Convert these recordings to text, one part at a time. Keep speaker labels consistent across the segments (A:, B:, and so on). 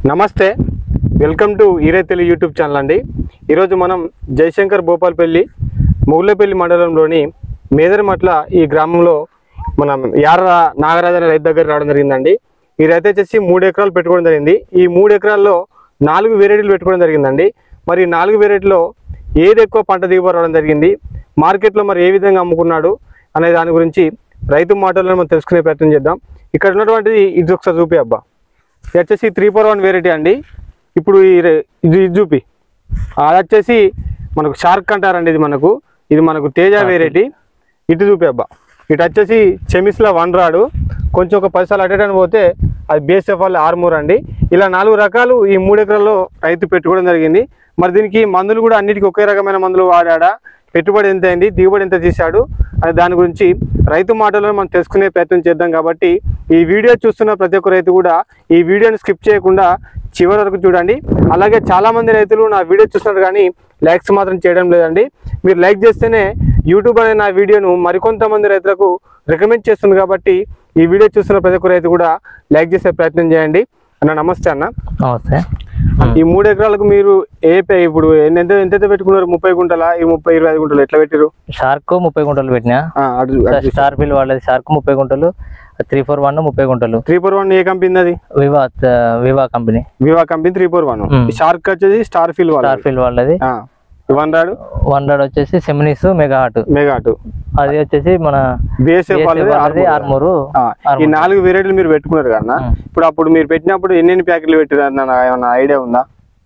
A: నమస్తే welcome to ఈరే Telugu YouTube channel అండి ఈరోజు మనం జయశంకర్ భూపాల్పల్లి మొగుళ్ళపల్లి మండలంలోని మేదరమట్ల ఈ గ్రామంలో మనం యార నాగరాజు అనే రైతు దగ్గర రావడం జరిగిందండి ఈ రైతు వచ్చేసి మూడు ఎకరాలు పెట్టుకోవడం జరిగింది ఈ మూడు ఎకరాల్లో నాలుగు వెరైటీలు పెట్టుకోవడం జరిగిందండి మరి ఈ నాలుగు వెరైటీలో ఏది ఎక్కువ పంట దిగుబడి రావడం జరిగింది మార్కెట్లో మరి ఏ విధంగా అమ్ముకున్నాడు అనే దాని గురించి రైతు మాటలను మనం తెలుసుకునే ప్రయత్నం చేద్దాం ఇక్కడ ఉన్నటువంటిది ఇది ఒకసారి చూపి అబ్బా ఇది వచ్చేసి త్రీ ఫోర్ వన్ వెరైటీ అండి ఇప్పుడు ఈ రె- ఇది ఇది చూపి అది వచ్చేసి మనకు షార్క్ అంటారండి ఇది మనకు ఇది మనకు తేజ వెరైటీ ఇటు చూపి అబ్బా ఇటు వచ్చేసి చెమిస్ల వన్ రాడు కొంచెం ఒక పది సార్లు అటెండ్ పోతే అది బిఎస్ఎఫ్ వాళ్ళ ఆర్మూర్ అండి ఇలా నాలుగు రకాలు ఈ మూడు ఎకరాల్లో రైతు పెట్టుకోవడం జరిగింది మరి దీనికి మందులు కూడా అన్నిటికీ ఒకే రకమైన మందులు వాడాడా పెట్టుబడి ఎంత అయింది దిగుబడి ఎంత తీశాడు అనే దాని గురించి రైతు మాటలను మనం తెలుసుకునే ప్రయత్నం చేద్దాం కాబట్టి ఈ వీడియో చూస్తున్న ప్రతి ఒక్క రైతు కూడా ఈ వీడియోని స్కిప్ చేయకుండా చివరి వరకు చూడండి అలాగే చాలా మంది రైతులు నా వీడియో చూస్తున్నారు కానీ లైక్స్ మాత్రం చేయడం లేదండి మీరు లైక్ చేస్తేనే యూట్యూబ్ అనే నా వీడియోను మరికొంతమంది రైతులకు రికమెండ్ చేస్తుంది కాబట్టి ఈ వీడియో చూస్తున్న ప్రతి ఒక్క రైతు కూడా లైక్ చేసే ప్రయత్నం చేయండి అన్న నమస్తే అన్న
B: నమస్తే
A: ఈ మూడు ఎకరాలకు మీరు ఏ పే- ఇప్పుడు ఎన్ని- ఎంత ఎంత పెట్టుకున్నారు ముప్పై గుంటల ఈ ముప్పై ఇరవై ఐదు గుంటలు ఎట్లా పెట్టారు
B: షార్క్ ముప్పై గుంటలు పెట్టినా
A: ఆ, అటు అటు
B: స్టార్ ఫిల్ వాళ్ళది షార్క్ ముప్పై గుంటలు త్రీ ఫోర్ వన్ ముప్పై గుంటలు
A: త్రీ ఫోర్ వన్ ఏ కంపెనీ అది
B: viva viva company
A: viva company three four one
B: మ్.
A: షార్క్ వచ్చేసి స్టార్ ఫిల్
B: స్టార్ ఫిల్ వాళ్ళది
A: వన్ రాడు
B: వన్ రాడ్ వచ్చేసి సెమినిస్ మెగా హాట్
A: మెగాటు
B: అది వచ్చేసి మన
A: బిఎస్ఎఫ్
B: BSF
A: వాళ్ళది
B: వాళ్ళది
A: ఆర్మూర్.
B: ఆర్మూరు
A: ఆ, ఈ నాలుగు వెరైటీలు మీరు పెట్టుకున్నారు కదా
B: మ్.
A: ఇప్పుడు అప్పుడు మీరు పెట్టినప్పుడు ఎన్ని ఎన్ని ప్యాకెట్లు పెట్టారు అన్న ఏమన్నా ఐడియా ఉందా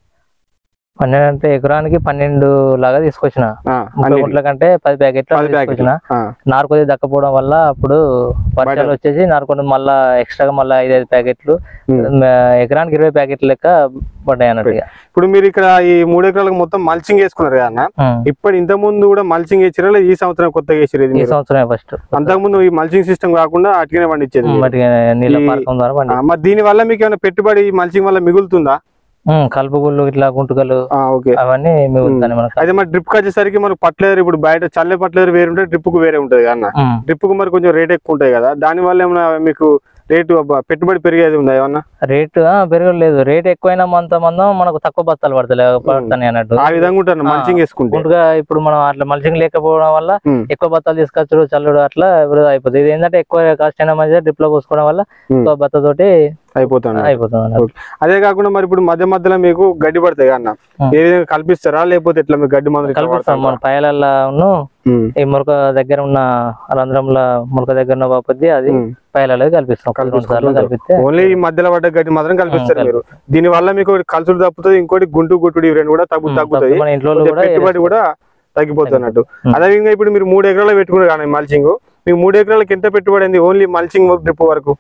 B: పన్నెండు అంటే ఎకరానికి పన్నెండు లాగా తీసుకొచ్చిన
A: ఆ,
B: ముప్పై
A: అన్నిటికి.
B: గుంటల కంటే పది ప్యాకెట్లు
A: పది ప్యాకెట్లు
B: తీసుకొచ్చిన
A: ఆ,
B: నారు కొద్దిగా దక్కపోవడం వల్ల అప్పుడు వర్షాలు వచ్చేసి నారు కొద్దిగా మళ్ళా ఎక్స్ట్రాగా మళ్ళీ ఐదు ఐదు ప్యాకెట్లు
A: మ్.
B: మ- ఎకరానికి ఇరవై ప్యాకెట్లు లెక్క పడ్డాయి అన్నట్టుగా
A: ఇప్పుడు మీరు ఇక్కడ ఈ మూడు ఎకరాలకు మొత్తం మల్చింగ్ వేసుకున్నారు కదా అన్న
B: మ్.
A: ఇప్పుడు ఇంత ముందు కూడా మల్చింగ్ వేసిరా లేదా ఈ సంవత్సరం కొత్తగా వేసిరు ఇది
B: ఈ
A: మీరు?
B: సంవత్సరమే ఫస్ట్
A: అంతకుముందు ఈ మల్చింగ్ సిస్టమ్ కాకుండా అటుకనే పండించేది మీరు.
B: మట్టి నీళ్ళ
A: ఈ-
B: పార్కం ద్వారా పండి
A: ఆ, మరి దీని వల్ల మీకు ఏమైనా పెట్టుబడి మల్చింగ్ వల్ల మిగులుతుందా
B: ఉమ్, కలుపు గుళ్ళు ఇట్లా గుంటుకలు
A: ఆ, ఓకే
B: అవన్నీ మిగులుతాయి మనకు
A: అయితే మరి డ్రిప్ వచ్చేసరికి మనకు పట్లేరు ఇప్పుడు బయట చల్లే పట్లేరు వేరు ఉంటుంది డ్రిప్ కు వేరే ఉంటుంది కదా అన్న
B: ఉమ్.
A: డ్రిప్ కు మరి కొంచెం రేట్ ఎక్కువ ఉంటాయి కదా దాని వల్ల ఏమైనా మీకు రేటు అబ్బా, పెట్టుబడి పెరిగేది ఉందా ఏమన్నా
B: రేటు ఆ, పెరగలేదు రేట్ ఎక్కువైనా మంత మందం మనకు తక్కువ బస్తాలు పడతలే పడతాయి అన్నట్టు
A: ఆ విధంగా ఉంటాను
B: ఆ.
A: మల్చింగ్ వేసుకుంటే
B: గుంటుగా ఇప్పుడు మనం అట్లా మల్చింగ్ లేకపోవడం వల్ల
A: ఉమ్,
B: ఎక్కువ బత్తాలు తీసుకొచ్చుడు చల్లుడు అట్లా వృధా అయిపోతుంది ఇది ఏంటంటే ఎక్కువ కాస్ట్ అయినా మంచిగా డ్రిప్ లో పోసుకోవడం వల్ల
A: ఉమ్,
B: ఎక్కువ బత్త తోటి
A: అయిపోతాను
B: అయిపోతుంది అన్నట్టు.
A: ఓకే. అదే కాకుండా మరి ఇప్పుడు మధ్య మధ్యలో మీకు గడ్డి పడతాయి కదా అన్న
B: ఉమ్.
A: ఏ విధంగా కల్పిస్తారా లేకపోతే ఎట్లా మీకు గడ్డి మందులు ఇట్లా
B: కలుపుతాం మన
A: వాడతారా?
B: పాయలల్లో
A: ఉమ్,
B: ఈ మురక దగ్గర ఉన్న రంధ్రంలో మురక దగ్గర ఉన్న బాపతి అది
A: ఉమ్.
B: పాయలలో కల్పిస్తాం ఒక రెండు సార్లు కలిపిస్తే
A: ఓన్లీ ఈ మధ్యలో పడ్డ గడ్డి మాత్రం కల్పిస్తారు
B: ఉమ్,
A: మీరు దీని వల్ల మీకు కలుసుడు తప్పుతుంది ఇంకోటి గుంటు గుట్టుడు ఇవి రెండు కూడా తగ్గు
B: ఉమ్,
A: తగ్గుతాయి
B: మన ఇంట్లో
A: కొంచెం
B: కూడా
A: పెట్టుబడి కూడా తగ్గిపోతుంది అన్నట్టు
B: ఉమ్.
A: అదే విధంగా ఇప్పుడు మీరు మూడు ఎకరాలు పెట్టుకున్నారు కానీ మల్చింగ్ మీకు మూడు ఎకరాలకు ఎంత పెట్టుబడి అయింది ఓన్లీ మల్చింగ్ డ్రిప్ వరకు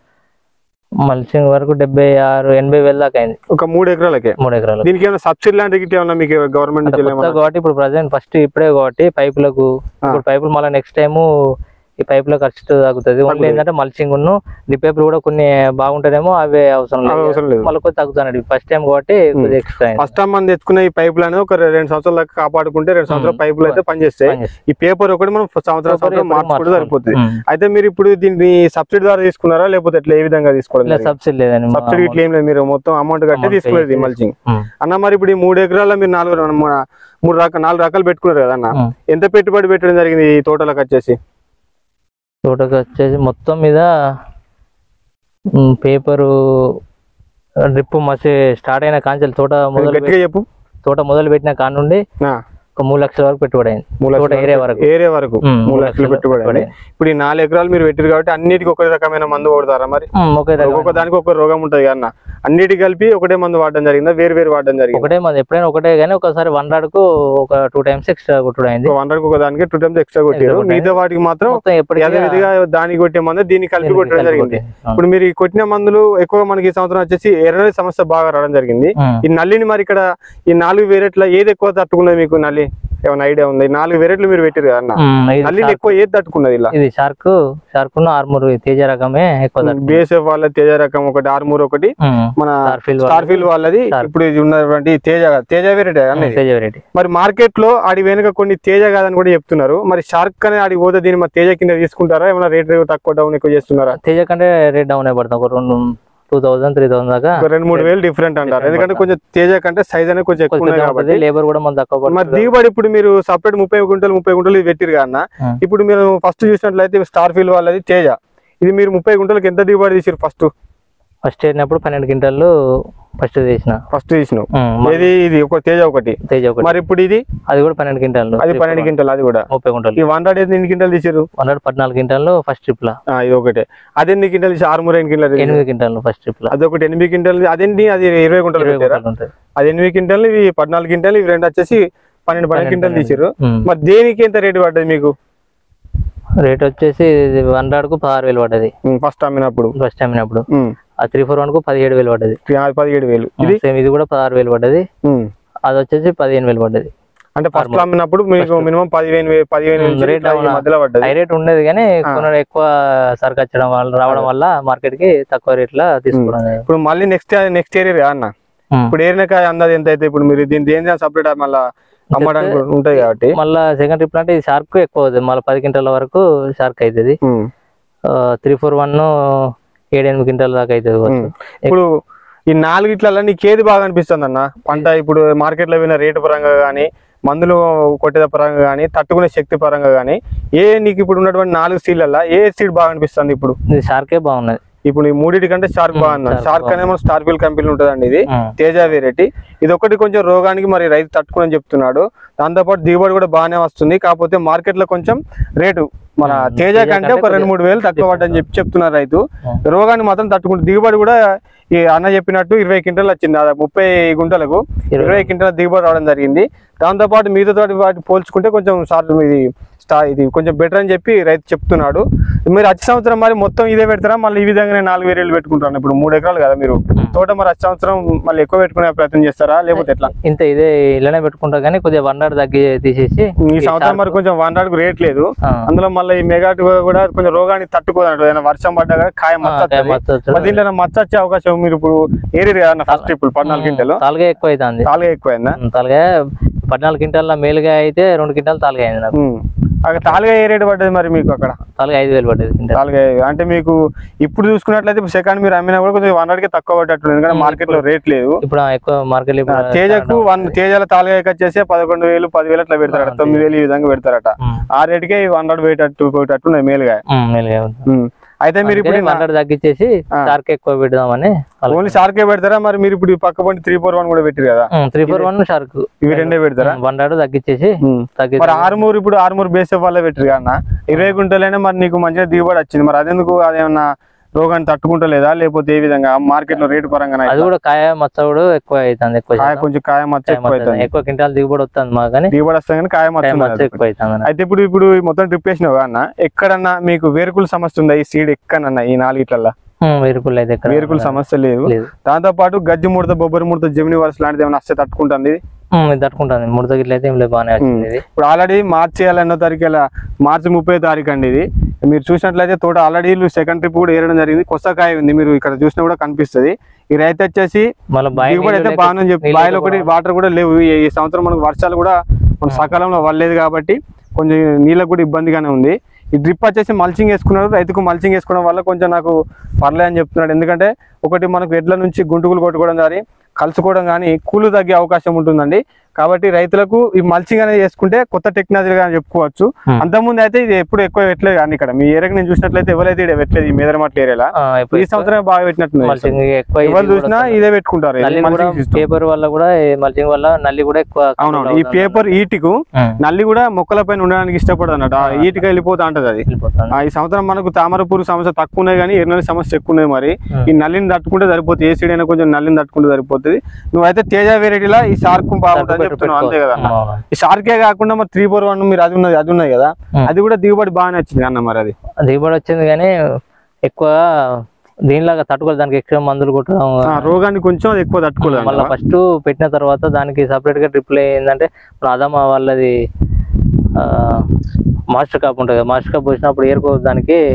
B: మల్చింగ్ వరకు డెబ్బై ఆరు ఎనభై వేల దాకా అయింది
A: ఒక మూడు ఎకరాలకే
B: మూడు ఎకరాలు
A: దీనికి ఏమైనా సబ్సిడీ లాంటివి గిట్ల ఏమన్నా మీకు గవర్నమెంట్
B: అంటే
A: నుంచి
B: కొత్త
A: ఏమన్నా
B: కాబట్టి ఇప్పుడు ప్రజెంట్ ఫస్ట్ ఇప్పుడే కాబట్టి పైపులకు ఇప్పుడు పైపులు మళ్ళీ నెక్స్ట్ టైం ఈ పైపుల ఖర్చు తగ్గుతుంది ఓన్లీ
A: తగ్గుతుంది.
B: ఏంటంటే మల్చింగ్ ఉన్ను పైపులు కూడా కొన్ని బాగుంటాయేమో అవే అవసరం
A: అవి
B: లేదు
A: అవసరం లేదు
B: మళ్ళీ కొద్ది తగ్గుతానండి ఫస్ట్ టైం కాబట్టి కొద్దిగా ఎక్స్ట్రా అయింది
A: ఫస్ట్ టైం మనం తెచ్చుకున్న ఈ పైపులు అనేది ఒక రెండు సంవత్సరాల దాకా కాపాడుకుంటే రెండు సంవత్సరాల పైపులు అయితే పనిచేస్తాయి
B: పనిచేస్తుంది.
A: ఈ పేపర్ ఒకటి మనం సంవత్సరం
B: పేపర్
A: సంవత్సరం
B: ఎప్పుడు
A: మార్చుకుంటే సరిపోతుంది
B: ఉమ్.
A: అయితే మీరు ఇప్పుడు దీన్ని సబ్సిడీ ద్వారా తీసుకున్నారా లేకపోతే ఎట్లా ఏ విధంగా తీసుకోవడం
B: ఇలా
A: జరిగింది?
B: సబ్సిడీ లేదండి మా-
A: సబ్సిడీ ఇట్లా ఏం లేదు మీరు మొత్తం అమౌంట్ కట్టి
B: Amount
A: తీసుకునేది
B: pay
A: మల్చింగ్
B: ఉమ్.
A: అన్న మరి ఇప్పుడు ఈ మూడు ఎకరాల మీరు నాలుగు ర- మ- మూడు రకాల నాలుగు రకాలు పెట్టుకున్నారు కదా అన్న
B: ఉమ్.
A: ఎంత పెట్టుబడి పెట్టడం జరిగింది ఈ తోటలకు వచ్చేసి
B: తోటకి వచ్చేసి మొత్తం మీద ఉమ్, పేపరు డ్రిప్ మసి స్టార్ట్ అయిన కాంచెలు తోట మొదలు
A: గట్టిగా చెప్పు
B: తోట మొదలు పెట్టిన కాడ నుండి
A: ఆ,
B: ఒక మూడు లక్షల వరకు పెట్టుబడి అయింది
A: మూడు
B: తోట
A: లక్షల
B: ఏరియా వరకు
A: ఏరియా వరకు
B: ఉమ్,
A: మూడు లక్షలు పెట్టుబడి అయింది. ఇప్పుడు ఈ నాలుగు ఎకరాలు మీరు పెట్టారు కాబట్టి అన్నిటికీ ఒకే రకమైన మందు కొడతారా మరి
B: ఉమ్, ఒకే రకమైన-
A: ఒక్కొక్క దానికి ఒక రోగం ఉంటది అన్న అన్నిటి కలిపి ఒకటే మందు వాడడం జరిగిందా వేరు వేరు వాడడం జరిగింది
B: ఒకటే మంది ఎప్పుడైనా ఒకటే కానీ ఒకసారి వన్ రాడ్కు ఒక టూ టైమ్స్ ఎక్స్ట్రా కొట్టుడు అయింది
A: ఒక వందకి ఒక దానికి టూ టైమ్స్ ఎక్స్ట్రా కొట్టారు
B: కొట్టారు.
A: మిగతా వాటికి మాత్రం
B: మొత్తం ఎప్పటికీ
A: అదే విధిగా దానికి కొట్టే మందు దీనికి కలిపి
B: దీనికి
A: కొట్టడం
B: కలిపి
A: జరిగింది
B: కొట్టే. ఆ.
A: ఇప్పుడు మీరు ఈ కొట్టిన మందులు ఎక్కువ మనకి ఈ సంవత్సరం వచ్చేసి ఎర్రని సమస్య బాగా రావడం జరిగింది
B: ఉమ్.
A: ఈ నల్లిని మరి ఇక్కడ ఈ నాలుగు వేరేట్ల ఏది ఎక్కువ తట్టుకున్నది మీకు నల్లి ఏమైనా ఐడియా ఉంది ఈ నాలుగు వెరైటీలు మీరు పెట్టారు కదా అన్న
B: ఉమ్, ఇది
A: నల్లిని
B: షార్క్-
A: ఎక్కువ ఏది తట్టుకున్నది ఇలా
B: ఇది షార్క్ షార్క్ ఆర్మూర్ తేజ రకమే ఎక్కువ తట్టు-
A: బిఎస్ఎఫ్ వాళ్ళ తేజ రకం ఒకటి ఆర్మూర్ ఒకటి
B: ఉమ్.
A: మన
B: స్టార్ ఫీల్
A: స్టార్ ఫీల్ వాళ్ళది
B: స్టార్.
A: ఇప్పుడు ఇది ఉన్నటువంటి తేజ తేజ వెరైటీ అనేది
B: తేజ వెరైటీ
A: మరి మార్కెట్ లో ఆడి వెనుక కొన్ని తేజ కాదని కూడా చెప్తున్నారు మరి షార్క్ అనేది ఆడికి పోతే దీన్ని మరి తేజ కింద తీసుకుంటారా ఏమైనా రేట్ తక్కువ డౌన్ ఎక్కువ చేస్తున్నారా
B: తేజ కంటే రేట్ డౌన్ అయిపడతాం ఒక రెండు టూ థౌసండ్ త్రీ థౌసండ్ దాకా
A: ఒక రెండు మూడు వేలు డిఫరెంట్ అంటారు ఎందుకంటే కొంచెం తేజ కంటే సైజ్ అనేది కొంచెం ఎక్కువ ఉన్నది కాబట్టి
B: లేబర్ కూడా మన తక్కువ
A: మరి
B: పడుతుంది
A: దిగుబడి ఇప్పుడు మీరు సపరేట్ ముప్పై గుంటలు ముప్పై గుంటలు ఇది పెట్టిరు అన్న
B: ఉం.
A: ఇప్పుడు మీరు ఫస్ట్ చూసినట్లయితే స్టార్ ఫీల్ వాళ్ళది తేజ ఇది మీరు ముప్పై గుంటలకు ఎంత దిగుబడి తీసిరు ఫస్ట్
B: ఫస్ట్ వేసినప్పుడు పన్నెండు క్వింటాలు ఫస్ట్ చేసిన
A: ఫస్ట్ తీసినావు
B: ఉమ్, మళ్ళీ
A: ఏది ఇది ఒక తేజ ఒకటి
B: తేజ ఒకటి
A: మరి ఇప్పుడు ఇది
B: అది కూడా పన్నెండు క్వింటాలు
A: అది పన్నెండు క్వింటల్ అది కూడా
B: ముప్పై క్వింటాలు
A: ఈ వన్ హండ్రెడ్ ఎన్ని క్వింటల్ తీసిరు
B: వన్ పద్నాలుగు క్వింటాలు ఫస్ట్ ట్రిప్ లా
A: ఆ, ఇది ఒకటే అది ఎన్ని క్వింటల్ తీసి ఆరుమూరు ఎన్ని క్వింటల్ తీసిరు?
B: ఎనిమిది క్వింటాలు ఫస్ట్ ట్రిప్ లా
A: అది ఒకటి ఎనిమిది క్వింటల్ అదేంటి అది ఇరవై గుంటలు
B: ఇరవై
A: పెట్టారా
B: క్వింటాలు ఉంటుంది
A: అది ఎనిమిది క్వింటల్ ఇవి పద్నాలుగు క్వింటల్ ఇవి రెండు వచ్చేసి పన్నెండు పన్నెండు క్వింటల్ తీసిరు
B: ఉమ్.
A: మరి దేనికి ఎంత రేటు పడ్డది మీకు
B: రేట్ వచ్చేసి వన్ కు పదహారు వేలు పడ్డది
A: ఫస్ట్ అమ్మినప్పుడు
B: ఫస్ట్ అమ్మినప్పుడు
A: ఉమ్.
B: ఆ త్రీ ఫోర్ వన్ కు పదిహేడు వేలు పడ్డది
A: అది పదిహేడు వేలు ఇది
B: సేమ్ ఇది కూడా పదహారు వేలు పడ్డది
A: ఉమ్.
B: అది వచ్చేసి పదిహేను వేలు పడ్డది
A: అంటే ఫస్ట్ అమ్మినప్పుడు మీకు మినిమం పదిహేను వే- పదిహేను నుంచి
B: రేట్
A: ఇట్లా ఈ
B: అవునా?
A: మధ్యలో పడ్డది
B: హై రేట్ ఉండేది కానీ కొనడం ఎక్కువ సరుకు వచ్చడం వల్ల రావడం వల్ల మార్కెట్ కి తక్కువ రేట్ లా తీసుకోవడం
A: ఇప్పుడు మళ్ళీ నెక్స్ట్ నెక్స్ట్ ఏరియా కదా అన్న
B: ఉమ్.
A: ఇప్పుడు ఏరినకాయ అందాది ఎంత అయితే ఇప్పుడు మీరు దీని దేని సపరేట్ మళ్ళీ అమ్మడానికి ఉంటాయి కాబట్టి
B: మళ్ళా సెకండ్ ట్రిప్ అంటే ఇది షార్క్ ఎక్కువ అవుతుంది మళ్ళీ పది క్వింటాల వరకు షార్క్ అవుతుంది
A: ఉమ్.
B: త్రీ ఫోర్ వన్ ఏడెనిమిది క్వింటాల దాకా అవుతుంది కావచ్చు.
A: ఇప్పుడు ఈ నాలుగిట్లలో నీకు ఏది బాగా అనిపిస్తుంది అన్న పంట ఇప్పుడు మార్కెట్ లో విన్న రేటు పరంగా కానీ మందులు కొట్టేద పరంగా కానీ తట్టుకునే శక్తి పరంగా కానీ ఏ నీకు ఇప్పుడు ఉన్నటువంటి నాలుగు సీడ్లలో ఏ సీడ్ బాగా అనిపిస్తుంది ఇప్పుడు
B: ఇది షార్కే బాగున్నది
A: ఇప్పుడు ఈ మూడింటి కంటే షార్క్ బాగుంది
B: Shark
A: షార్క్ అనేది మన స్టార్ ఫీల్ కంపెనీ ఉంటుందండి ఇది
B: ఉమ్.
A: తేజ వెరైటీ ఇది ఒకటి కొంచెం రోగానికి మరి రైతు తట్టుకుని చెప్తున్నాడు దాంతోపాటు దిగుబడి కూడా బాగానే వస్తుంది కాకపోతే మార్కెట్ లో కొంచెం రేటు మన
B: ఉమ్,
A: తేజ
B: తేజ
A: కంటే ఒక
B: కంటే
A: రెండు మూడు వేలు తక్కువ పడ్డని చెప్పి చెప్తున్నారు రైతు
B: ఉమ్.
A: రోగాన్ని మాత్రం తట్టుకుంటుంది దిగుబడి కూడా ఈ అన్న చెప్పినట్టు ఇరవై క్వింటల్ వచ్చింది దాదాపు ముప్పై గుంటలకు
B: ఇరవై.
A: ఇరవై క్వింటల్ దిగుబడి రావడం జరిగింది దాంతోపాటు మిగతా తోటి వాటి పోల్చుకుంటే కొంచెం సార్ ఇది స్టా ఇది కొంచెం బెటర్ అని చెప్పి రైతు చెప్తున్నాడు మీరు వచ్చే సంవత్సరం మరి మొత్తం ఇదే పెడతారా మళ్ళీ ఈ విధంగానే నాలుగు వేరేళ్ళు పెట్టుకుంటారు ఇప్పుడు మూడు ఎకరాలు కదా మీరు తోట మరి వచ్చే సంవత్సరం మళ్ళీ ఎక్కువ పెట్టుకునే ప్రయత్నం చేస్తారా లేకపోతే ఎట్లా
B: ఇంత ఇదే ఇలానే పెట్టుకుంటా కానీ కొద్దిగా వన్ తగ్గి తీసేసి
A: ఈ సంవత్సరం మరి కొంచెం వన్ కు రేట్ లేదు
B: ఆ,
A: అందులో మళ్ళీ ఈ మెగాట్ కూడా కొంచెం రోగాన్ని తట్టుకోదంట ఏదైనా వర్షం పడ్డా కూడా కాయ
B: ఆ,
A: మచ్చ
B: కాయ
A: వస్తది.
B: మచ్చ వచ్చి-
A: మరి దీంట్లో మచ్చ వచ్చే అవకాశం మీరు ఇప్పుడు ఏరియా కదా ఫస్ట్ ఇప్పుడు పద్నాలుగు క్వింటలు
B: తాలుగా ఎక్కువ అవుతుంది
A: చాలా ఎక్కువైందా
B: తాలుగా పద్నాలుగు క్వింటాల మేలుగా అయితే రెండు క్వింటాలు తాలుగా అయింది నాకు
A: ఉమ్. అక్కడ తాలుగా ఏ రేట్ పడ్డది మరి మీకు అక్కడ
B: తాలుగా ఐదు వేలు పడ్డది క్వింటాల్
A: తాలుగా అంటే మీకు ఇప్పుడు చూసుకున్నట్లయితే ఇప్పుడు సెకండ్ మీరు అమ్మినా కూడా కొంచెం వన్ కి తక్కువ పడ్డట్టు ఎందుకంటే మార్కెట్ లో రేట్ లేదు
B: ఇప్పుడు ఎక్కువ మార్కెట్
A: ఆ, తేజకు వన్ తేజాల తాలుగా వచ్చేసి పదకొండు వేలు పదివేలు అట్లా పెడతారట తొమ్మిది వేలు ఈ విధంగా పెడతారట ఆ రేటుకే వన్ హండ్రెడ్ పోయేటట్టు పోయేటట్టు ఉన్నాయి మేలుగా
B: మేలుగా ఉంది
A: ఉమ్. అయితే మీరు ఇప్పుడు
B: వన్ హండ్రెడ్ తగ్గించేసి షార్క్ ఎక్కువ పెడదామని
A: ఓన్లీ షార్కే పెడతారా మరి మీరు ఇప్పుడు ఈ పక్క పండి త్రీ ఫోర్ వన్ కూడా పెట్టారు కదా
B: త్రీ ఫోర్ వన్ షార్క్
A: ఇవి రెండే పెడతారా
B: వన్ హండ్రెడ్ తగ్గించేసి
A: ఉమ్.
B: తగ్గి
A: మరి ఆరుమూరు ఇప్పుడు ఆరుమూరు బేసే వల్ల పెట్టారు కదా అన్న ఇరవై గుంటలైనా మరి నీకు మంచిగా దిగుబడి వచ్చింది మరి అదెందుకు అదేమన్నా రోగాన్ని తట్టుకుంటలేదా లేకపోతే ఏ విధంగా మార్కెట్ లో రేటు పరంగా
B: అది కూడా కాయ మచ్చ కూడా ఎక్కువ అవుతుంది ఎక్కువ
A: కాయ
B: శాతం.
A: కొంచెం కాయ మచ్చ
B: కాయ
A: ఎక్కువ
B: మచ్చ
A: అవుతుంది
B: ఎక్కువ క్వింటాల్ దిగుబడి వస్తుంది మాకు కానీ
A: దిగుబడి వస్తుంది కానీ కాయ మచ్చ
B: కాయ
A: ఉన్నది
B: మచ్చ
A: అది.
B: ఎక్కువ అవుతుంది
A: అయితే ఇప్పుడు ఇప్పుడు ఈ మొత్తం ట్రిప్ వేసినావు కదా అన్న ఎక్కడన్నా మీకు వేరుకుల సమస్య ఉందా ఈ సీడ్ ఎక్కడన్నా ఈ నాలుగిట్లల్లో
B: వేరుకులు అయితే ఇక్కడ
A: వేరుకుల సమస్య లేదు
B: లేదు
A: దాంతో పాటు గజ్జి ముడత బొబ్బరి ముడత జమిని వరస లాంటిది ఏమైనా వస్తే తట్టుకుంటుంది ఇది?
B: ఉమ్, ఇది తట్టుకుంటుంది ముడత గిట్ల అయితే ఏం లేదు బాగానే వచ్చింది ఇది
A: ఇప్పుడు ఆల్రెడీ మార్చి ఎన్నో తారీఖు ఇలా మార్చి ముప్పై తారీఖు అండి ఇది మీరు చూసినట్లయితే తోట ఆల్రెడీ సెకండ్ ట్రిప్ కూడా ఏరడం జరిగింది కొత్తకాయ ఉంది మీరు ఇక్కడ చూసినా కూడా కనిపిస్తది ఈ రైతు వచ్చేసి
B: మళ్ళీ బాయ్
A: దిగుబడి అయితే బాగానే చెప్పి బావిలో ఒకటి వాటర్ కూడా లేవు ఈ ఈ సంవత్సరం మనకు వర్షాలు కూడా మన సకాలంలో పడలేదు కాబట్టి కొంచెం నీళ్ళకు కూడా ఇబ్బందిగానే ఉంది ఈ డ్రిప్ వచ్చేసి మల్చింగ్ వేసుకున్నాడు రైతుకు మల్చింగ్ వేసుకోవడం వల్ల కొంచెం నాకు పర్లేదు అని చెప్తున్నాడు ఎందుకంటే ఒకటి మనకు ఎడ్ల నుంచి గుంటుకులు కొట్టుకోవడం కానీ కలుసుకోవడం కానీ కూలు తగ్గే అవకాశం ఉంటుందండి కాబట్టి రైతులకు ఈ మల్చింగ్ అనేది చేసుకుంటే కొత్త టెక్నాలజీగా చెప్పుకోవచ్చు
B: Hmm.
A: అంతకుముందు అయితే ఇది ఎప్పుడు ఎక్కువ పెట్టలేదు కానీ ఇక్కడ మీ ఏరియాకి నేను చూసినట్లయితే ఎవరైతే ఇక్కడ పెట్టలేదు ఈ మేదరమట్ల ఏరియాలో ఈ సంవత్సరం బాగా పెట్టినట్టుంది
B: మల్చింగ్ ఎక్కువ ఇది
A: ఎవరు
B: కూడా
A: చూసినా
B: వస్తుంది.
A: ఇదే పెట్టుకుంటారు ఇది
B: నల్లి కూడా
A: mulching system.
B: పేపర్ వల్ల కూడా మల్చింగ్ వల్ల నల్లి కూడా ఎక్కువ
A: అవునవును ఈ పేపర్ ఈటికు
B: ఉమ్,
A: నల్లి కూడా మొక్కల పైన ఉండడానికి ఇష్టపడదు అన్నట్టు ఆ ఈటికి వెళ్ళిపోతా ఉంటది అది
B: వెళ్ళిపోతుంది
A: ఆ, ఈ సంవత్సరం మనకు తామర పురుగు సమస్య తక్కువ ఉన్నాయి కానీ ఎర్రనల్లి సమస్య ఎక్కువ ఉన్నది మరి
B: ఉమ్.
A: ఈ నల్లిని తట్టుకుంటే సరిపోతుంది ఏ సీడ్ అయినా కొంచెం నల్లిని తట్టుకుంటే సరిపోతుంది నువ్వైతే తేజ వెరైటీలా ఈ షార్క్ బాగుంటుంది చెప్తున్నావు అంతే కదా అన్న?
B: అవును.
A: ఈ షార్కే కాకుండా మరి త్రీ ఫోర్ వన్ మీరు అది ఉన్నది అది ఉన్నది కదా
B: ఉమ్.
A: అది కూడా దిగుబడి బాగానే వచ్చింది అన్న మరి అది
B: దిగుబడి వచ్చింది కానీ ఎక్కువ దీనిలాగా తట్టుకోలేదు దానికి ఎక్కువ మందులు కొట్టడం
A: ఆ, రోగాన్ని కొంచెం అది ఎక్కువ తట్టుకోలేదు
B: మళ్ళీ
A: అంటావా?
B: ఫస్ట్ పెట్టిన తర్వాత దానికి సపరేట్ గా ట్రిప్లే ఏంటంటే ఇప్పుడు అదమా వాళ్ళది మాస్టర్ కాప్ ఉంటుంది కదా మాస్టర్ కాప్ వచ్చినప్పుడు ఏరుకో దానికి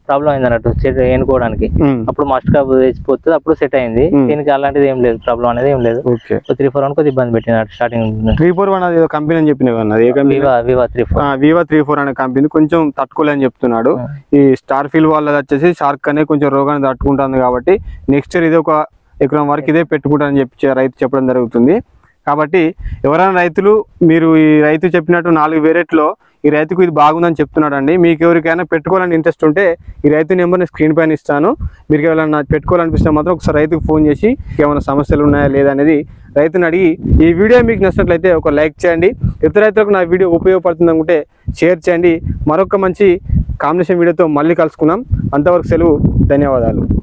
B: ప్రాబ్లం అయింది అన్నట్టు చెట్టు ఎన్నుకోవడానికి
A: ఉమ్.
B: అప్పుడు మస్ట్ కాపు వేసిపోతుంది అప్పుడు సెట్ అయింది
A: Hmm.
B: దీనికి అలాంటిది ఏం లేదు ప్రాబ్లం అనేది ఏం లేదు
A: ఓకే
B: త్రీ ఫోర్ వన్ కొద్దిగా ఇబ్బంది పెట్టినట్టు స్టార్టింగ్
A: త్రీ ఫోర్ వన్ అది ఏదో కంపెనీ అని చెప్పినవి అన్నది ఏ company
B: viva viva three four
A: vivo three four అనే కంపెనీ కొంచెం తట్టుకోలేని చెప్తున్నాడు
B: Hmm.
A: ఈ స్టార్ ఫీల్ వాళ్ళది వచ్చేసి షార్క్ అనే కొంచెం రోగాన్ని తట్టుకుంటుంది కాబట్టి నెక్స్ట్ ఇయర్ ఇది ఒక ఎకరం వరకు ఇదే పెట్టుకుంటారని చెప్పి చె- రైతు చెప్పడం జరుగుతుంది కాబట్టి ఎవరైనా రైతులు మీరు ఈ రైతు చెప్పినట్టు నాలుగు వేరేట్లో ఈ రైతుకు ఇది బాగుందని చెప్తున్నాడు అండి మీకు ఎవరికైనా పెట్టుకోవాలని ఇంట్రెస్ట్ ఉంటే ఈ రైతు నెంబర్ నేను స్క్రీన్ పైన ఇస్తాను మీరు ఎవరైనా పెట్టుకోవాలనిపిస్తే మాత్రం ఒకసారి రైతుకు ఫోన్ చేసి ఏమైనా సమస్యలు ఉన్నాయా లేదా అనేది రైతుని అడిగి ఈ వీడియో మీకు నచ్చినట్లయితే ఒక లైక్ చేయండి ఇతర రైతులకు నా వీడియో ఉపయోగపడుతుంది అనుకుంటే షేర్ చేయండి మరొక మంచి కాంబినేషన్ వీడియోతో మళ్ళీ కలుసుకుందాం అంతవరకు సెలవు ధన్యవాదాలు